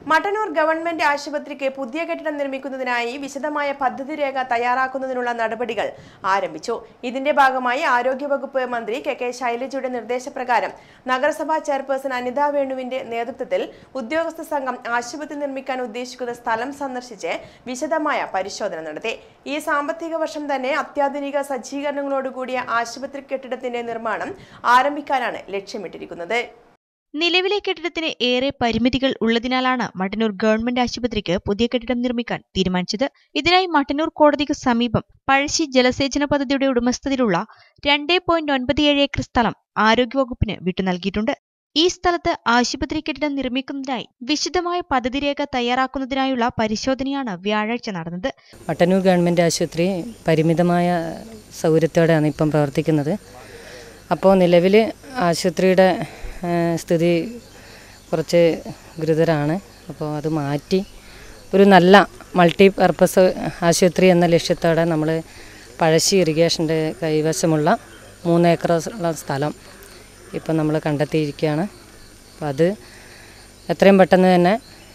Mattannur government ആശുപത്രിക്ക് പുതിയ കെട്ടിടം നിർമ്മിക്കുന്നതിനായി വിശദമായ പദ്ധതി രേഖ തയ്യാറാക്കുന്നതിനുള്ള നടപടികൾ ആരംഭിച്ചു ഇതിന്റെ ഭാഗമായി ആരോഗ്യവകുപ്പ് മന്ത്രി കെ കെ ശൈലജയുടെ നിർദ്ദേശപ്രകാരം നഗരസഭാ ചെയർപേഴ്സൺ അനിത വേണുവിന്റെ നേതൃത്വത്തിൽ ഉദ്യോഗസ്ഥ സംഘം ആശുപത്രി നിർമ്മിക്കാൻ ഉദ്ദേശിക്കുന്ന സ്ഥലം സന്ദർശിച്ച് വിശദമായ പരിശോധന നടത്തി ഈ സാമ്പത്തിക വർഷം തന്നെ അത്യാധുനിക സജ്ജീകരണങ്ങളോടുകൂടിയ ആശുപത്രി കെട്ടിടത്തിന്റെ നിർമ്മാണം ആരംഭിക്കാനാണ് ലക്ഷ്യമിട്ടിരിക്കുന്നത് നിലവിലെ കെട്ടിടത്തിന് ഏറെ പരിമിതികൾ ഉള്ളതിനാലാണ് മട്ടന്നൂർ ഗവൺമെന്റ് ആശുപത്രിക്ക് പുതിയ കെട്ടിടം നിർമ്മിക്കാൻ തീരുമാനിച്ചത് ഇതിനായി മട്ടന്നൂർ കോടതിക്ക് സമീപം പഴശ്ശി ജലസേചന പദ്ധതിയുടെ ഉടമസ്ഥതയിലുള്ള രണ്ടേ പോയിന്റ് ഒൻപത് ഏഴ് ഏക്കർ സ്ഥലം ആരോഗ്യവകുപ്പിന് വിട്ടു നൽകിയിട്ടുണ്ട് ഈ സ്ഥലത്ത് ആശുപത്രി കെട്ടിടം നിർമ്മിക്കുന്നതിനായി വിശദമായ പദ്ധതി രേഖ തയ്യാറാക്കുന്നതിനായുള്ള പരിശോധനയാണ് വ്യാഴാഴ്ച നടന്നത് മട്ടന്നൂർ ഗവൺമെൻറ് ആശുപത്രി പരിമിതമായ സൗകര്യത്തോടെയാണ് ഇപ്പം പ്രവർത്തിക്കുന്നത് അപ്പോൾ നിലവിൽ ആശുപത്രിയുടെ ആ, സ്ഥിതി കുറച്ച് ഗുരുതരമാണ് അപ്പോൾ അത് മാറ്റി ഒരു നല്ല മൾട്ടി പർപ്പസ് ആശുപത്രി എന്ന ലക്ഷ്യത്തോടെ നമ്മൾ പഴശ്ശി ഇറിഗേഷൻ്റെ കൈവശമുള്ള മൂന്ന് ഏക്കറുള്ള സ്ഥലം ഇപ്പം നമ്മൾ കണ്ടെത്തിയിരിക്കുകയാണ് അപ്പോൾ അത് എത്രയും പെട്ടെന്ന് തന്നെ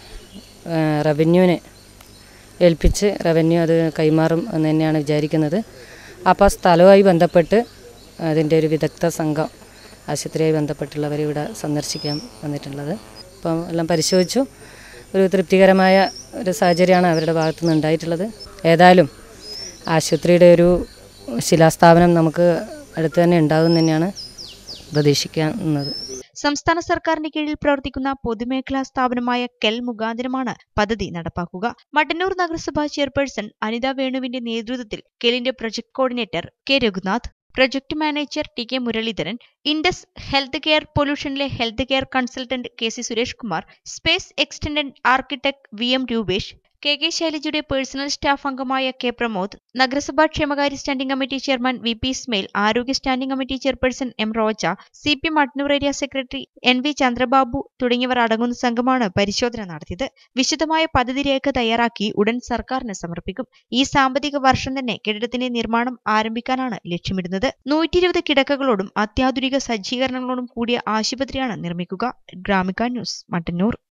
റവന്യൂവിന് ഏൽപ്പിച്ച് റവന്യൂ അത് കൈമാറും എന്ന് തന്നെയാണ് വിചാരിക്കുന്നത് അപ്പോൾ ആ സ്ഥലവുമായി ബന്ധപ്പെട്ട് അതിൻ്റെ ഒരു വിദഗ്ധ സംഘം ആശുപത്രിയുമായി ബന്ധപ്പെട്ടുള്ളവർ ഇവിടെ സന്ദർശിക്കാൻ വന്നിട്ടുള്ളത് അപ്പം എല്ലാം പരിശോധിച്ചു ഒരു തൃപ്തികരമായ ഒരു സാഹചര്യമാണ് അവരുടെ ഭാഗത്തു നിന്ന് ഉണ്ടായിട്ടുള്ളത് ഏതായാലും ആശുപത്രിയുടെ ഒരു ശിലാസ്ഥാപനം നമുക്ക് അടുത്ത് തന്നെ ഉണ്ടാകും തന്നെയാണ് പ്രതീക്ഷിക്കുന്നത് സംസ്ഥാന സർക്കാരിന്റെ കീഴിൽ പ്രവർത്തിക്കുന്ന പൊതുമേഖലാ സ്ഥാപനമായ കെൽ മുഖാന്തരമാണ് പദ്ധതി നടപ്പാക്കുക മട്ടന്നൂർ നഗരസഭാ ചെയർപേഴ്സൺ അനിത വേണുവിന്റെ നേതൃത്വത്തിൽ കെലിന്റെ project coordinator K Raghunath project manager T K Muraleedharan Indus health care പൊല്യൂഷനിലെ health care consultant K C Suresh Kumar space എക്സ്റ്റൻഡന്റ് architect V M Rupesh K K ശൈലജയുടെ പേഴ്സണൽ സ്റ്റാഫ് അംഗമായ കെ പ്രമോദ് നഗരസഭാ ക്ഷേമകാര്യ standing committee chairman V P Ismail ആരോഗ്യ standing committee chairperson M Roja C P Mattannur area secretary N V Chandrababu തുടങ്ങിയവർ അടങ്ങുന്ന സംഘമാണ് പരിശോധന നടത്തിയത് വിശദമായ പദ്ധതി രേഖ തയ്യാറാക്കി ഉടൻ സർക്കാരിന് സമർപ്പിക്കും ഈ സാമ്പത്തിക വർഷം തന്നെ കെട്ടിടത്തിന്റെ നിർമ്മാണം ആരംഭിക്കാനാണ് ലക്ഷ്യമിടുന്നത് നൂറ്റി ഇരുപത് കിടക്കകളോടും അത്യാധുനിക സജ്ജീകരണങ്ങളോടും കൂടിയ ആശുപത്രിയാണ് നിർമ്മിക്കുക ഗ്രാമിക ന്യൂസ് മട്ടന്നൂർ